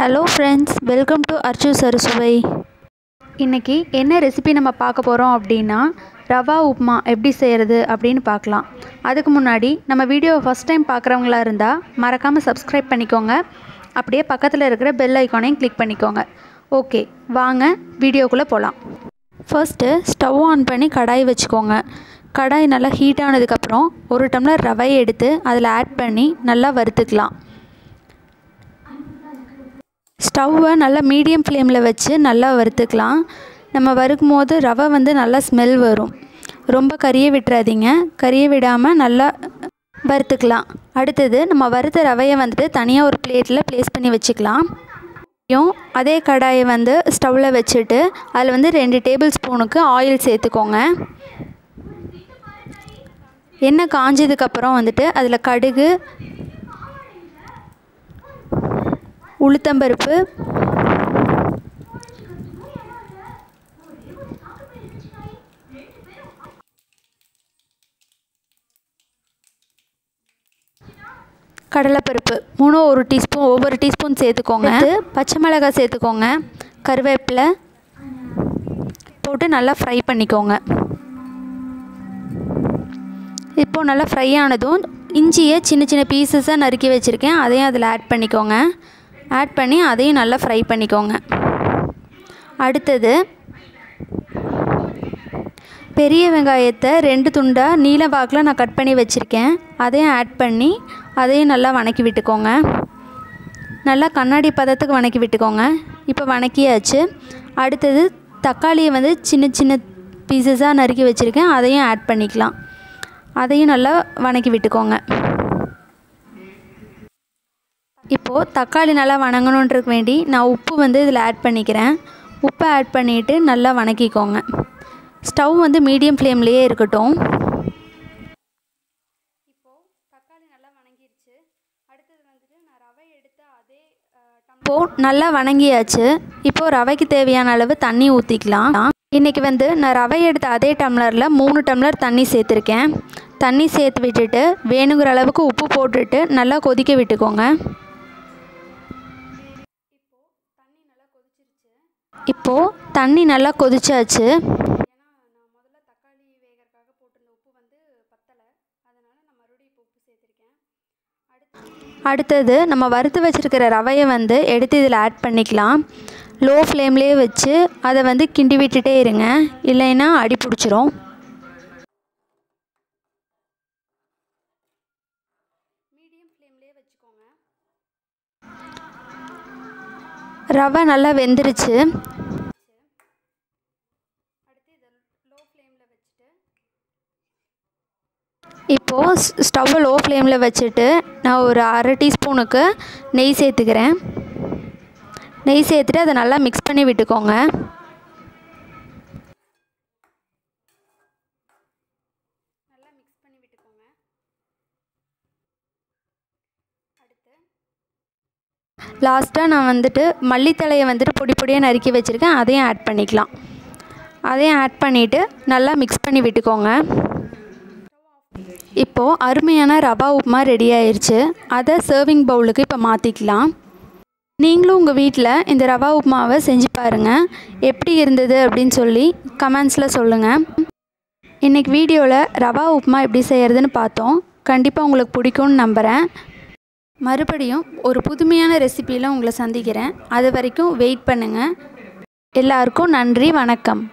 hello friends welcome to Archu சருசுவை இன்றைக்கி என்ன ரெசிபி நம்ம பார்க்க போகிறோம் அப்படின்னா ரவா உப்புமா எப்படி செய்கிறது அப்படின்னு பார்க்கலாம் அதுக்கு முன்னாடி நம்ம வீடியோவை ஃபஸ்ட் டைம் பார்க்குறவங்களா இருந்தால் மறக்காமல் சப்ஸ்கிரைப் பண்ணிக்கோங்க அப்படியே பக்கத்தில் இருக்கிற பெல் ஐக்கானையும் கிளிக் பண்ணிக்கோங்க ஓகே வாங்க வீடியோக்குள்ளே போகலாம் ஃபர்ஸ்ட்டு ஸ்டவ் ஆன் பண்ணி கடாய் வச்சுக்கோங்க கடாய் நல்லா ஹீட் ஆனதுக்கப்புறம் ஒரு டம்ளர் ரவையை எடுத்து அதில் ஆட் பண்ணி நல்லா வறுத்துக்கலாம் ஸ்டவ்வை நல்லா மீடியம் ஃப்ளேமில் வச்சு நல்லா வறுத்துக்கலாம் நம்ம வறுக்கும் போது ரவை வந்து நல்லா ஸ்மெல் வரும் ரொம்ப கறியை விட்டுறாதீங்க கறியை விடாமல் நல்லா வறுத்துக்கலாம் அடுத்தது நம்ம வறுத்த ரவையை வந்துட்டு தனியாக ஒரு பிளேட்டில் ப்ளேஸ் பண்ணி வச்சுக்கலாம் அதே கடாயை வந்து ஸ்டவ்வில் வச்சுட்டு அதில் வந்து ரெண்டு டேபிள் ஸ்பூனுக்கு ஆயில் சேர்த்துக்கோங்க எண்ணெய் காஞ்சதுக்கப்புறம் வந்துட்டு அதில் கடுகு உளுத்தம்பருப்பு கடலைப்பருப்பு மூணும் ஒரு டீஸ்பூன் ஒவ்வொரு டீஸ்பூன் சேர்த்துக்கோங்க பச்சை மிளகாய் சேர்த்துக்கோங்க கருவேப்பிலை போட்டு நல்லா ஃப்ரை பண்ணிக்கோங்க இப்போது நல்லா ஃப்ரை ஆனதும் இஞ்சியை சின்ன சின்ன பீசஸாக நறுக்கி வச்சுருக்கேன் அதையும் அதில் ஆட் பண்ணிக்கோங்க ஆட் பண்ணி அதையும் நல்லா ஃப்ரை பண்ணிக்கோங்க அடுத்தது பெரிய வெங்காயத்தை ரெண்டு துண்டாக நீல வாக்கில் நான் கட் பண்ணி வச்சுருக்கேன் அதையும் ஆட் பண்ணி அதையும் நல்லா வணக்கி விட்டுக்கோங்க நல்லா கண்ணாடி பதத்துக்கு வணக்கி விட்டுக்கோங்க இப்போ வணக்கியாச்சு அடுத்தது தக்காளியை வந்து சின்ன சின்ன பீசஸாக நறுக்கி வச்சுருக்கேன் அதையும் ஆட் பண்ணிக்கலாம் அதையும் நல்லா வணக்கி விட்டுக்கோங்க இப்போது தக்காளி நல்லா வணங்கணுன்றதுக்கு வேண்டி நான் உப்பு வந்து இதில் ஆட் பண்ணிக்கிறேன் உப்பை ஆட் பண்ணிவிட்டு நல்லா வணக்கிக்கோங்க ஸ்டவ் வந்து மீடியம் ஃப்ளேம்லேயே இருக்கட்டும் இப்போது தக்காளி நல்லா வணங்கிருச்சு அடுத்தது வந்துட்டு நான் ரவை எடுத்த அதே இப்போது நல்லா வணங்கியாச்சு இப்போது ரவைக்கு தேவையான அளவு தண்ணி ஊற்றிக்கலாம் இன்றைக்கி வந்து நான் ரவை எடுத்த அதே டம்ளரில் மூணு டம்ளர் தண்ணி சேர்த்துருக்கேன் தண்ணி சேர்த்து விட்டுட்டு வேணுங்கிற அளவுக்கு உப்பு போட்டுட்டு நல்லா கொதிக்க விட்டுக்கோங்க இப்போது தண்ணி நல்லா கொதிச்சாச்சு அடுத்தது நம்ம வறுத்து வச்சுருக்கிற ரவையை வந்து எடுத்து இதில் ஆட் பண்ணிக்கலாம் லோ ஃப்ளேம்லேயே வச்சு அதை வந்து கிண்டி விட்டுட்டே இருங்க இல்லைன்னா அடி பிடிச்சிரும் ரவை நல்லா வெந்துருச்சு இப்போது ஸ்டவ்வை லோ ஃப்ளேமில் வச்சுட்டு நான் ஒரு அரை டீஸ்பூனுக்கு நெய் சேர்த்துக்கிறேன் நெய் சேர்த்துட்டு அதை நல்லா மிக்ஸ் பண்ணி விட்டுக்கோங்க லாஸ்ட்டாக நான் வந்துட்டு மல்லித்தலையை வந்துட்டு பொடி பொடியாக நறுக்கி வச்சுருக்கேன் அதையும் ஆட் பண்ணிக்கலாம் அதையும் ஆட் பண்ணிவிட்டு நல்லா மிக்ஸ் பண்ணி விட்டுக்கோங்க இப்போது அருமையான ரவா உப்புமா ரெடி ஆயிடுச்சு அதை சர்விங் பவுலுக்கு இப்போ மாற்றிக்கலாம் நீங்களும் உங்கள் வீட்டில் இந்த ரவா உப்புமாவை செஞ்சு பாருங்கள் எப்படி இருந்தது அப்படின்னு சொல்லி கமெண்ட்ஸில் சொல்லுங்கள் இன்றைக்கி வீடியோவில் ரவா உப்புமா எப்படி செய்கிறதுன்னு பார்த்தோம் கண்டிப்பாக உங்களுக்கு பிடிக்கும்னு நம்புகிறேன் மறுபடியும் ஒரு புதுமையான ரெசிப்பியில் உங்களை சந்திக்கிறேன் அது வரைக்கும் வெயிட் பண்ணுங்கள் எல்லாருக்கும் நன்றி வணக்கம்